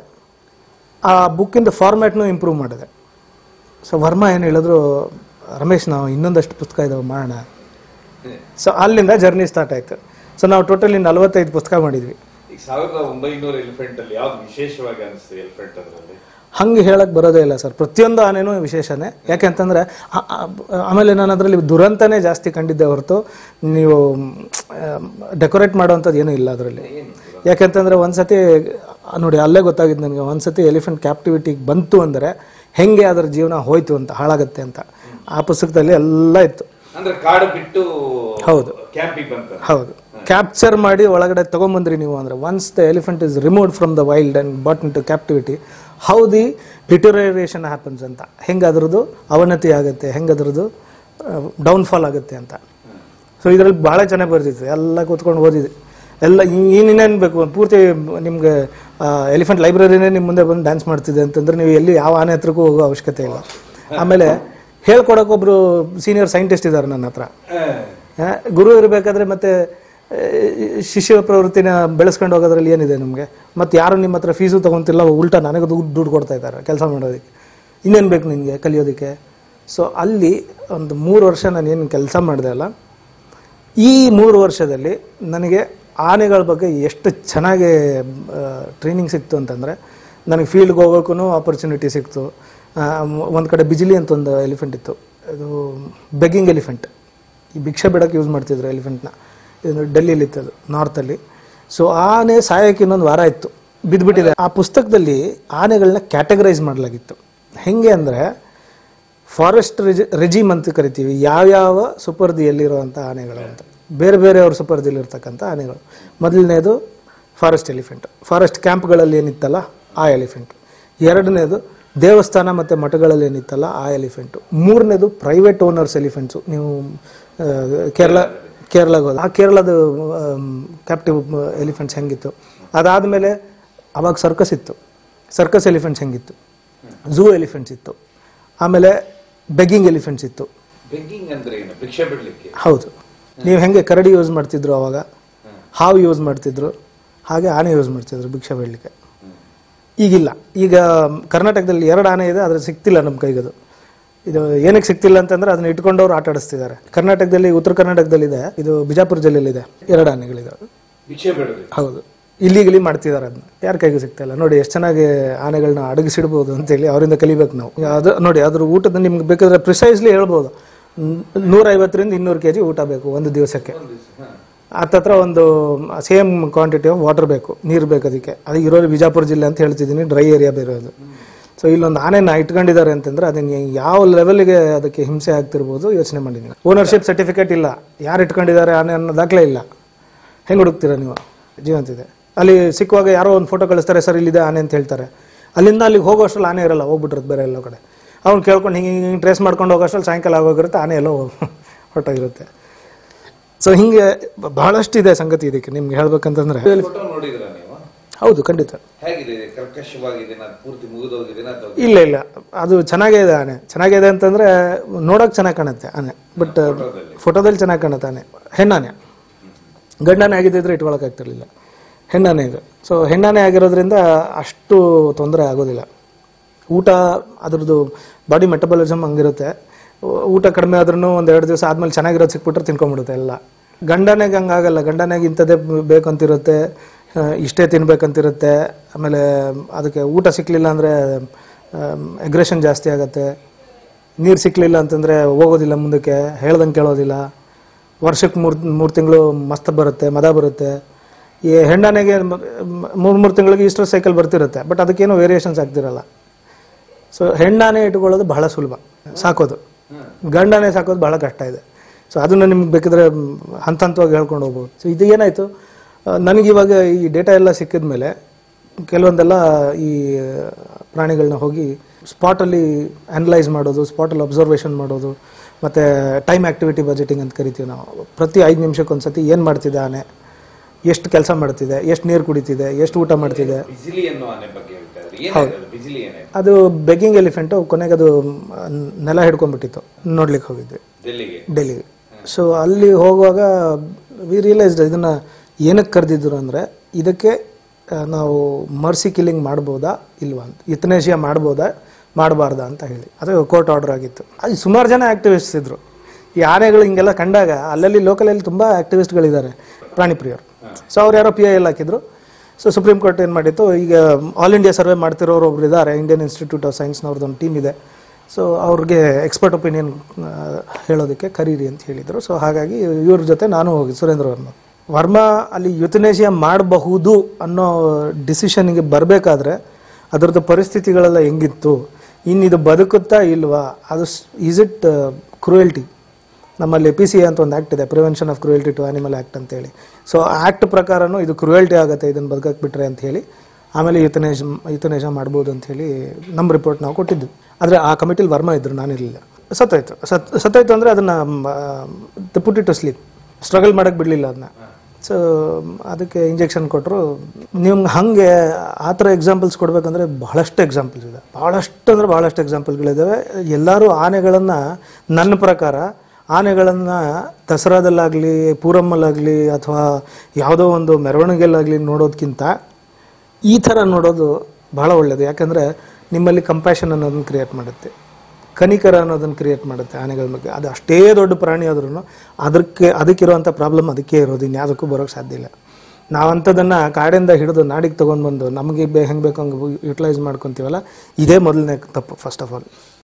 ಆ ಬುಕ್ಕಿಂದ ಫಾರ್ಮ್ಯಾಟ್ನೂ ಇಂಪ್ರೂವ್ ಮಾಡಿದೆ ಸೊ ವರ್ಮಾ ಏನು ಹೇಳಿದ್ರು ರಮೇಶ್ ನಾವು ಇನ್ನೊಂದಷ್ಟು ಪುಸ್ತಕ ಇದಾವೆ ಮಾಡೋಣ ಸೊ ಅಲ್ಲಿಂದ ಜರ್ನಿ ಸ್ಟಾರ್ಟ್ ಆಯಿತು ಸೊ ನಾವು ಟೋಟಲಿ ನಲವತ್ತೈದು ಪುಸ್ತಕ ಮಾಡಿದ್ವಿ ಈಗ ಸಾವಿರದ ಒಂಬೈನೂರು ಎಲಿಫೆಂಟ್ ಅಲ್ಲಿ ಯಾವ್ದು ವಿಶೇಷವಾಗಿ ಅನಿಸ್ತದೆ ಎಲಿಫೆಂಟ್ ಅದರಲ್ಲಿ ಹಂಗೆ ಹೇಳಕ್ ಬರೋದೇ ಇಲ್ಲ ಸರ್ ಪ್ರತಿಯೊಂದು ಆನೆನೂ ವಿಶೇಷನೇ ಯಾಕೆಂತಂದ್ರೆ ಆ- ಆ- ಆಮೇಲೆ ನಾನು ಅದರಲ್ಲಿ ದುರಂತನೇ ಜಾಸ್ತಿ ಕಂಡಿದ್ದೆ ಹೊರತು ನೀವು ಡೆಕೋರೇಟ್ ಮಾಡೋವಂಥದ್ದು ಏನೂ ಇಲ್ಲ ಅದರಲ್ಲಿ ಯಾಕೆಂತಂದ್ರೆ ಒಂದ್ಸತಿ ಆ, ನೋಡಿ ಅಲ್ಲೇ ಗೊತ್ತಾಗಿದ್ದು ನನಗೆ ಒಂದ್ಸತಿ ಎಲಿಫೆಂಟ್ ಕ್ಯಾಪ್ಟಿವಿಟಿಗೆ ಬಂತು ಅಂದರೆ ಹೆಂಗೆ ಅದರ ಜೀವನ ಹೋಯ್ತು ಅಂತ ಹಾಳಾಗತ್ತೆ ಅಂತ ಆ ಪುಸ್ತಕದಲ್ಲಿ ಎಲ್ಲ ಇತ್ತು ಅಂದ್ರೆ ಕಾಡು ಬಿಟ್ಟು ಹೌದು. ಕ್ಯಾಂಪಿಗೆ ಬಂತ ಹೌದು ಕ್ಯಾಪ್ಚರ್ ಮಾಡಿ ಒಳಗಡೆ ತಗೊಂಬಂದ್ರಿ ನೀವು ಅಂದ್ರೆ once the elephant is removed from the wild and bought into captivity how the deterioration happens ಅಂತ ಹೆಂಗೆ ಅದ್ರದ್ದು ಅವನತಿ ಆಗುತ್ತೆ ಹೆಂಗೆ ಅದ್ರದ್ದು ಡೌನ್ಫಾಲ್ ಆಗುತ್ತೆ ಅಂತ ಸೊ ಇದರಲ್ಲಿ ಭಾಳ ಚೆನ್ನಾಗಿ ಬರ್ತಿತ್ತು ಎಲ್ಲ ಕೂತ್ಕೊಂಡು ಓದಿದೆ ಎಲ್ಲ ಇನ್ನೇನು ಬೇಕು ಪೂರ್ತಿ ನಿಮ್ಗೆ ಎಲಿಫೆಂಟ್ ಲೈಬ್ರರಿನೇ ನಿಮ್ಮ ಮುಂದೆ ಬಂದು ಡ್ಯಾನ್ಸ್ ಮಾಡ್ತಿದೆ ಅಂತಂದ್ರೆ ನೀವು ಎಲ್ಲಿ ಯಾವ ಆನೆ ಹತ್ರಕ್ಕೂ ಹೋಗೋ ಅವಶ್ಯಕತೆ ಇಲ್ಲ ಆಮೇಲೆ ಹೇಳ್ಕೊಡೋಕೊಬ್ರು ಸೀನಿಯರ್ ಸೈಂಟಿಸ್ಟ್ ಇದ್ದಾರೆ ನನ್ನ ಹತ್ರ ಆ, ಗುರು ಇರಬೇಕಾದ್ರೆ ಮತ್ತೆ ಆ, ಶಿಷ್ಯ ಪ್ರವೃತ್ತಿನ ಬೆಳೆಸ್ಕೊಂಡು ಹೋಗೋದ್ರಲ್ಲಿ ಏನಿದೆ ನಮಗೆ ಮತ್ತೆ ಯಾರು ನಿಮ್ಮ ಹತ್ರ ಫೀಸು ತಗೊಂತಿಲ್ಲ ಉಲ್ಟಾ ನನಗೆ ದುಡ್ಡು ದುಡ್ಡು ಕೊಡ್ತಾ ಇದ್ದಾರೆ ಕೆಲಸ ಮಾಡೋದಕ್ಕೆ ಇನ್ನೇನು ಬೇಕು ನಿನಗೆ ಕಲಿಯೋದಕ್ಕೆ ಸೊ ಅಲ್ಲಿ ಒಂದು ಮೂರು ವರ್ಷ ನಾನು ಏನು ಕೆಲಸ ಮಾಡಿದೆ ಅಲ್ಲ ಈ ಮೂರು ವರ್ಷದಲ್ಲಿ ನನಗೆ ಆನೆಗಳ ಬಗ್ಗೆ ಎಷ್ಟು ಚೆನ್ನಾಗಿ ಟ್ರೈನಿಂಗ್ ಸಿಕ್ತು ಅಂತಂದರೆ ನನಗೆ ಫೀಲ್ಡ್ಗೆ ಹೋಗೋಕ್ಕೂ ಆಪರ್ಚುನಿಟಿ ಸಿಕ್ತು ಒಂದು ಕಡೆ ಬಿಜಿಲಿ ಅಂತ ಒಂದು ಎಲಿಫೆಂಟ್ ಇತ್ತು ಅದು ಬೆಗ್ಗಿಂಗ್ ಎಲಿಫೆಂಟ್ ಈ ಭಿಕ್ಷೆ ಬಿಡೋಕ್ಕೆ ಯೂಸ್ ಮಾಡ್ತಿದ್ರು ಎಲಿಫೆಂಟ್ನ ಇದು ಡೆಲ್ಲಿಲಿ ಇತ್ತು ಅದು ನಾರ್ತಲ್ಲಿ ಸೊ ಆನೆ ಸಾಯೋಕ್ಕೆ ಇನ್ನೊಂದು ವಾರ ಇತ್ತು ಬಿದ್ದುಬಿಟ್ಟಿದೆ ಆ ಪುಸ್ತಕದಲ್ಲಿ ಆನೆಗಳನ್ನ ಕ್ಯಾಟಗರೈಸ್ ಮಾಡಲಾಗಿತ್ತು ಹೆಂಗೆ ಅಂದರೆ ಫಾರೆಸ್ಟ್ ರೆಜಿ ರೆಜಿಮ್ ಅಂತ ಕರಿತೀವಿ ಯಾವ್ಯಾವ ಸುಪರ್ದಿಯಲ್ಲಿರುವಂಥ ಆನೆಗಳು ಅಂತ ಬೇರೆ ಬೇರೆಯವ್ರ ಸುಪರ್ದಿಯಲ್ಲಿ ಇರ್ತಕ್ಕಂಥ ಆನೆಗಳು ಮೊದಲನೇದು ಫಾರೆಸ್ಟ್ ಎಲಿಫೆಂಟ್ ಫಾರೆಸ್ಟ್ ಕ್ಯಾಂಪ್ಗಳಲ್ಲಿ ಏನಿತ್ತಲ್ಲ ಆ ಎಲಿಫೆಂಟ್ ಎರಡನೇದು ದೇವಸ್ಥಾನ ಮತ್ತು ಮಠಗಳಲ್ಲಿ ಏನಿತ್ತಲ್ಲ ಆ ಎಲಿಫೆಂಟು ಮೂರನೇದು ಪ್ರೈವೇಟ್ ಓನರ್ಸ್ ಎಲಿಫೆಂಟ್ಸು ನೀವು ಆ, ಕೇರಳ ಕೇರಳಗೆ ಹೋದ ಆ ಕೇರಳದ ಕ್ಯಾಪ್ಟಿವ್ ಎಲಿಫೆಂಟ್ಸ್ ಹೆಂಗಿತ್ತು ಅದಾದಮೇಲೆ ಅವಾಗ ಸರ್ಕಸ್ ಇತ್ತು ಸರ್ಕಸ್ ಎಲಿಫೆಂಟ್ಸ್ ಹೆಂಗಿತ್ತು ಝೂ ಎಲಿಫೆಂಟ್ಸ್ ಇತ್ತು ಆಮೇಲೆ ಬೆಗ್ಗಿಂಗ್ ಎಲಿಫೆಂಟ್ಸ್ ಇತ್ತು ಬೆಗ್ಗಿಂಗ್ ಅಂದ್ರೆ ಏನು ಭಿಕ್ಷೆ ಬಿಡ್ಲಿಕ್ಕೆ ಹೌದು ನೀವು ಹೆಂಗೆ ಕರಡಿ ಯೂಸ್ ಮಾಡ್ತಿದ್ರು ಅವಾಗ ಹಾವು ಯೂಸ್ ಮಾಡ್ತಿದ್ರು ಹಾಗೆ ಆನೆ ಯೂಸ್ ಮಾಡ್ತಿದ್ರು ಭಿಕ್ಷೆ ಬೇಡಲಿಕ್ಕೆ ಈಗಿಲ್ಲ ಈಗ ಕರ್ನಾಟಕದಲ್ಲಿ ಎರಡು ಆನೆ ಇದೆ ಆದರೆ ಸಿಗ್ತಿಲ್ಲ ನಮ್ಮ ಕೈಗದು ಇದು ಏನಕ್ಕೆ ಸಿಗ್ತಿಲ್ಲ ಅಂತಂದ್ರೆ ಅದನ್ನ ಇಟ್ಕೊಂಡವ್ರು ಆಟ ಆಡಿಸ್ತಿದ್ದಾರೆ ಕರ್ನಾಟಕದಲ್ಲಿ ಉತ್ತರ ಕರ್ನಾಟಕದಲ್ಲಿ ಇದೆ ಇದು ಬಿಜಾಪುರ ಜಿಲ್ಲೆಯಲ್ಲಿದೆ ಎರಡು ಆನೆಗಳಿದಾವೆ ಭಿಕ್ಷೆ ಬೇಡರಿ ಹೌದು ಇಲ್ಲಿಗಲಿ ಮಾಡ್ತಿದ್ದಾರೆ ಅದನ್ನ ಯಾರ ಕೈಗೂ ಸಿಗ್ತಾ ಇಲ್ಲ ನೋಡಿ ಎಷ್ಟು ಚೆನ್ನಾಗಿ ಆನೆಗಳನ್ನ ಅಡಗಿಸಿಡ್ಬೋದು ಅಂತೇಳಿ ಅವರಿಂದ ಕಲಿಬೇಕು ನಾವು ಅದು ನೋಡಿ ಅದ್ರ ಊಟದ ನಿಮ್ಗೆ ಬೇಕಾದ್ರೆ ಪ್ರಿಸೈಸ್ಲಿ ಹೇಳ್ಬೋದು ನೂರೈವತ್ತರಿಂದ ಇನ್ನೂರು ಕೆ ಜಿ ಊಟ ಬೇಕು ಒಂದು ದಿವಸಕ್ಕೆ ಹತ್ತತ್ರ ಒಂದು ಸೇಮ್ ಕ್ವಾಂಟಿಟಿ ಆಫ್ ವಾಟರ್ ಬೇಕು ನೀರು ಬೇಕು ಅದಕ್ಕೆ ಅದು ಇರೋದು ಬಿಜಾಪುರ ಜಿಲ್ಲೆ ಅಂತ ಹೇಳ್ತಿದ್ದೀನಿ ಡ್ರೈ ಏರಿಯಾ ಬೇರೆ ಅದು ಸೊ ಇಲ್ಲೊಂದು ಆನೆನ ಇಟ್ಕೊಂಡಿದ್ದಾರೆ ಅಂತಂದ್ರೆ ಅದನ್ನ ಯಾವ ಲೆವೆಲ್ಗೆ ಅದಕ್ಕೆ ಹಿಂಸೆ ಆಗ್ತಿರ್ಬೋದು ಯೋಚನೆ ಮಾಡಿದ್ದೀನಿ ಓನರ್ಶಿಪ್ ಸರ್ಟಿಫಿಕೇಟ್ ಇಲ್ಲ ಯಾರು ಇಟ್ಕೊಂಡಿದ್ದಾರೆ ಆನೆ ಅನ್ನೋ ದಾಖಲೆ ಇಲ್ಲ ಹೆಂಗೆ ಹುಡುಕ್ತೀರಾ ನೀವು ಜೀವಂತಿದೆ ಅಲ್ಲಿ ಸಿಕ್ಕುವಾಗ ಯಾರೋ ಒಂದು ಫೋಟೋ ಕಳಿಸ್ತಾರೆ ಸರ್ ಇಲ್ಲಿದೆ ಆನೆ ಅಂತ ಹೇಳ್ತಾರೆ ಅಲ್ಲಿಂದ ಅಲ್ಲಿಗೆ ಹೋಗೋಷ್ಟ್ರಲ್ಲಿ ಆನೆ ಇರಲ್ಲ ಹೋಗ್ಬಿಟ್ಟಿರುತ್ತೆ ಬೇರೆ ಎಲ್ಲೋ ಕಡೆ ಅವ್ನು ಕೇಳ್ಕೊಂಡು ಹಿಂಗೆ ಹಿಂಗೆ ಟ್ರೇಸ್ ಮಾಡ್ಕೊಂಡು ಹೋಗೋಷ್ಟ್ರಲ್ಲಿ ಸಾಯಂಕಾಲ ಆಗೋಗಿರುತ್ತೆ ಆನೆ ಎಲ್ಲೋ ಹೊರಟೋಗಿರುತ್ತೆ ಸೊ ಹಿಂಗೆ ಬಹಳಷ್ಟು ಇದೆ ಸಂಗತಿ ಇದಕ್ಕೆ ನಿಮ್ಗೆ ಹೇಳ್ಬೇಕಂತಂದ್ರೆ ಫೋಟೋ ನೋಡಿದ್ರ ನೀವು ಹೌದು ಖಂಡಿತ ಹೇಗಿದೆ ಇದು? ಕರ್ಕಶವಾಗಿದೆ ಅದು ಪೂರ್ತಿ ಮುಗಿದೋಗಿದೆ ಅಥವಾ ಇಲ್ಲ ಇಲ್ಲ ಅದು ಚೆನ್ನಾಗೇ ಇದೆ ಆನೆ ಚೆನ್ನಾಗಿದೆ ಅಂತಂದ್ರೆ ನೋಡೋಕೆ ಚೆನ್ನಾಗಿ ಕಾಣುತ್ತೆ ಆನೆ ಬಟ್ ಫೋಟೋದಲ್ಲಿ ಚೆನ್ನಾಗಿ ಕಾಣುತ್ತೆ ಆನೆ ಹೆಣ್ಣಾನೆ ಗಂಡಾನೆ ಆಗಿದ್ದಿದ್ರೆ ಇಟ್ಕೊಳಕ್ಕಾಗ್ತಿರ್ಲಿಲ್ಲ ಹೆಣ್ಣಾನೆ ಇದು ಸೊ ಹೆಣ್ಣಾನೆ ಆಗಿರೋದ್ರಿಂದ ಅಷ್ಟು ತೊಂದರೆ ಆಗೋದಿಲ್ಲ ಊಟ ಅದ್ರದ್ದು ಬಾಡಿ ಮೆಟಬಾಲಿಸಮ್ ಹಂಗಿರುತ್ತೆ ಊ- ಊಟ ಕಡಿಮೆ ಆದ್ರೂ ಒಂದು ಎರಡು ದಿವಸ ಆದ್ಮೇಲೆ ಚೆನ್ನಾಗಿರೋದು ಸಿಕ್ಬಿಟ್ರೆ ತಿನ್ಕೊಂಡ್ಬಿಡುತ್ತೆ ಎಲ್ಲ ಗಂಡನೆಗೆ ಹಂಗಾಗಲ್ಲ ಗಂಡನೆಗೆ ಇಂಥದ್ದೇ ಬೇಕಂತಿರುತ್ತೆ ಆ, ಇಷ್ಟೇ ತಿನ್ಬೇಕಂತಿರುತ್ತೆ ಆಮೇಲೆ ಅದಕ್ಕೆ ಊಟ ಸಿಕ್ಕಲಿಲ್ಲ ಅಂದರೆ ಅಗ್ರೆಷನ್ ಜಾಸ್ತಿ ಆಗುತ್ತೆ ನೀರು ಸಿಕ್ಕಲಿಲ್ಲ ಅಂತಂದರೆ ಹೋಗೋದಿಲ್ಲ ಮುಂದಕ್ಕೆ ಹೇಳ್ದಂಗೆ ಕೇಳೋದಿಲ್ಲ ವರ್ಷಕ್ಕೆ ಮೂರು ಮೂರು ತಿಂಗಳು ಮಸ್ತ್ ಬರುತ್ತೆ ಮದ ಬರುತ್ತೆ ಈ ಹೆಣ್ಣಾನೆಗೆ ಮೂರು ಮೂರು ತಿಂಗಳಿಗೆ ಇಷ್ಟು ಸೈಕಲ್ ಬರ್ತಿರುತ್ತೆ ಬಟ್ ಅದಕ್ಕೇನು ವೇರಿಯೇಷನ್ಸ್ ಆಗ್ತಿರಲ್ಲ ಸೊ ಹೆಣ್ಣಾನೆ ಇಟ್ಕೊಳ್ಳೋದು ಬಹಳ ಸುಲಭ ಸಾಕೋದು ಗಂಡಾನೆ ಸಾಕೋದು ಬಹಳ ಕಷ್ಟ ಇದೆ ಸೊ ಅದನ್ನು ನಿಮ್ಗೆ ಬೇಕಿದ್ರೆ ಮ್, ಹಂತ ಹಂತವಾಗಿ ಹೇಳ್ಕೊಂಡು ಹೋಗ್ಬೋದು ಸೊ ಇದು ಏನಾಯಿತು ನನಗಿವಾಗ ಈ ಡೇಟಾ ಎಲ್ಲ ಸಿಕ್ಕಿದ ಮೇಲೆ ಕೆಲವೊಂದೆಲ್ಲ ಈ ಪ್ರಾಣಿಗಳನ್ನ ಹೋಗಿ ಸ್ಪಾಟಲ್ಲಿ ಅನಲೈಸ್ ಮಾಡೋದು ಸ್ಪಾಟಲ್ಲಿ ಅಬ್ಸರ್ವೇಷನ್ ಮಾಡೋದು ಮತ್ತು ಟೈಮ್ ಆ್ಯಕ್ಟಿವಿಟಿ ಬಜೆಟಿಂಗ್ ಅಂತ ಕರಿತೀವಿ ನಾವು ಪ್ರತಿ ಐದು ನಿಮಿಷಕ್ಕೆ ಒಂದು ಸತಿ ಏನು ಮಾಡ್ತಿದೆ ಆನೆ ಎಷ್ಟು ಕೆಲಸ ಮಾಡ್ತಿದೆ ಎಷ್ಟು ನೀರು ಕುಡಿತಿದೆ ಎಷ್ಟು ಊಟ ಮಾಡ್ತಿದೆ ಬಿಜಿಲಿ ಅನ್ನೋ ಆನೆ ಬಗ್ಗೆ ಹೇಳ್ತಾ ಇದ್ರಿ ಏನಾಯ್ತು ಬಿಜಿಲಿ ಏನಾಯ್ತು ಅದು ಬೆಗ್ಗಿಂಗ್ ಎಲಿಫೆಂಟು ಕೊನೆಗೆ ಅದು ಮ್, ನೆಲ ಹಿಡ್ಕೊಂಡ್ಬಿಟ್ಟಿತ್ತು ನೋಡ್ಲಿಕ್ಕೆ ಹೋಗಿದ್ವಿ ಡೆಲ್ಲಿಗೆ ಡೆಲ್ಲಿಗೆ ಸೊ ಅಲ್ಲಿ ಹೋಗುವಾಗ ವಿ ರಿಯಲೈಸ್ಡ್ ಇದನ್ನ ಏನಕ್ಕೆ ಕರೆದಿದ್ರು ಅಂದರೆ ಇದಕ್ಕೆ ಆ, ನಾವು ಮರ್ಸಿ ಕಿಲ್ಲಿಂಗ್ ಮಾಡ್ಬೋದಾ ಇಲ್ವಾ ಅಂತ ಯುತನೇಷಿಯಾ ಮಾಡ್ಬೋದಾ ಮಾಡಬಾರ್ದಾ ಅಂತ ಹೇಳಿ ಅದು ಕೋರ್ಟ್ ಆರ್ಡರ್ ಆಗಿತ್ತು ಅದು ಸುಮಾರು ಜನ ಆಕ್ಟಿವಿಸ್ಟ್ಸ್ ಇದ್ರು ಈ ಆನೆಗಳು ಹಿಂಗೆಲ್ಲ ಕಂಡಾಗ ಅಲ್ಲಲ್ಲಿ ಲೋಕಲಲ್ಲಿ ತುಂಬ ಆಕ್ಟಿವಿಸ್ಟ್ಗಳಿದ್ದಾರೆ ಪ್ರಾಣಿ ಪ್ರಿಯರು ಸೊ ಅವ್ರು ಯಾರೋ ಪಿ ಐ ಎಲ್ ಹಾಕಿದ್ರು ಸೊ ಸುಪ್ರೀಂ ಕೋರ್ಟ್ ಏನು ಮಾಡಿತ್ತು ಈಗ ಆಲ್ ಇಂಡಿಯಾ ಸರ್ವೆ ಮಾಡ್ತಿರೋರು ಒಬ್ರು ಇದ್ದಾರೆ ಇಂಡಿಯನ್ ಇನ್ಸ್ಟಿಟ್ಯೂಟ್ ಆಫ್ ಸೈನ್ಸ್ನವ್ರದ್ದು ಒಂದು ಟೀಮ್ ಇದೆ ಸೊ ಅವ್ರಿಗೆ ಎಕ್ಸ್ಪರ್ಟ್ ಒಪಿನಿಯನ್ ಹೇಳೋದಕ್ಕೆ ಕರೀರಿ ಅಂತ ಹೇಳಿದರು ಸೊ ಹಾಗಾಗಿ ಇವ್ರ ಜೊತೆ ನಾನು ಹೋಗಿ ಸುರೇಂದ್ರ ವರ್ಮ ವರ್ಮ ಅಲ್ಲಿ ಯುತನೇಷಿಯಾ ಮಾಡಬಹುದು ಅನ್ನೋ ಡಿಸಿಷನ್ಗೆ ಬರಬೇಕಾದ್ರೆ ಅದರದ್ದು ಪರಿಸ್ಥಿತಿಗಳೆಲ್ಲ ಹೆಂಗಿತ್ತು ಇನ್ನು ಇದು ಬದುಕುತ್ತಾ ಇಲ್ವಾ ಅದು ಈಸ್ ಇಟ್ ಕ್ರೂಯಲ್ಟಿ ನಮ್ಮಲ್ಲಿ ಪಿ ಸಿ ಎ ಅಂತ ಒಂದು ಆ್ಯಕ್ಟ್ ಇದೆ prevention of cruelty to animal act ಅಂತೇಳಿ ಸೊ ಆ್ಯಕ್ಟ್ ಪ್ರಕಾರನೂ ಇದು ಕ್ರೂಯಲ್ಟಿ ಆಗುತ್ತೆ ಇದನ್ನು ಬದುಕಕ್ಕೆ ಬಿಟ್ರೆ ಅಂತ ಹೇಳಿ ಆಮೇಲೆ ಯುತನೇಶ ಯುತನೇಶ ಮಾಡ್ಬೋದು ಅಂತ ಹೇಳಿ ನಮ್ಮ ರಿಪೋರ್ಟ್ ನಾವು ಕೊಟ್ಟಿದ್ದು ಆದರೆ ಆ ಕಮಿಟಿಲಿ ವರ್ಮ ಇದ್ರು ನಾನಿರಲಿಲ್ಲ ಸತ್ತೋಯ್ತು ಸತ್ ಸತ್ತೋಯ್ತು ಅಂದರೆ ಅದನ್ನು ಪುಟ್ ಟು ಸ್ಲೀಪ್ ಸ್ಟ್ರಗಲ್ ಮಾಡೋಕ್ಕೆ ಬಿಡಲಿಲ್ಲ ಅದನ್ನ ಸೊ ಅದಕ್ಕೆ ಇಂಜೆಕ್ಷನ್ ಕೊಟ್ಟರು ನಿಮ್ಗೆ ಹಾಗೆ ಆ ಥರ ಎಕ್ಸಾಂಪಲ್ಸ್ ಕೊಡಬೇಕಂದ್ರೆ ಬಹಳಷ್ಟು ಎಕ್ಸಾಂಪಲ್ಸ್ ಇದೆ ಭಾಳಷ್ಟು ಅಂದರೆ ಭಾಳಷ್ಟು ಎಕ್ಸಾಂಪಲ್ಗಳಿದ್ದಾವೆ ಎಲ್ಲರೂ ಆನೆಗಳನ್ನು ನನ್ನ ಪ್ರಕಾರ ಆನೆಗಳನ್ನು ದಸರಾದಲ್ಲಾಗಲಿ ಪೂರಮ್ಮಲ್ಲಾಗಲಿ ಅಥವಾ ಯಾವುದೋ ಒಂದು ಮೆರವಣಿಗೆಲ್ಲಾಗಲಿ ನೋಡೋದಕ್ಕಿಂತ ಈ ಥರ ನೋಡೋದು ಬಹಳ ಒಳ್ಳೆಯದು ಯಾಕಂದರೆ ನಿಮ್ಮಲ್ಲಿ ಕಂಪ್ಯಾಷನ್ ಅನ್ನೋದನ್ನು ಕ್ರಿಯೇಟ್ ಮಾಡುತ್ತೆ ಕನಿಕರ ಅನ್ನೋದನ್ನು ಕ್ರಿಯೇಟ್ ಮಾಡುತ್ತೆ ಆನೆಗಳ ಬಗ್ಗೆ ಅದು ಅಷ್ಟೇ ದೊಡ್ಡ ಪ್ರಾಣಿ ಆದ್ರೂ ಅದಕ್ಕೆ ಅದಕ್ಕಿರುವಂಥ ಪ್ರಾಬ್ಲಮ್ ಅದಕ್ಕೆ ಇರೋದು ಇನ್ಯಾವುದಕ್ಕೂ ಬರೋಕ್ಕೆ ಸಾಧ್ಯ ಇಲ್ಲ ನಾವಂಥದ್ದನ್ನು ಕಾಡಿಂದ ಹಿಡಿದು ನಾಡಿಗೆ ತೊಗೊಂಡು ಬಂದು ನಮಗೆ ಬೇ ಹೆಂಗೆ ಬೇಕು ಹಂಗೆ ಯುಟಿಲೈಸ್ ಮಾಡ್ಕೊತೀವಲ್ಲ ಇದೇ ಮೊದಲನೇ ತಪ್ಪು ಫಸ್ಟ್ ಆಫ್ ಆಲ್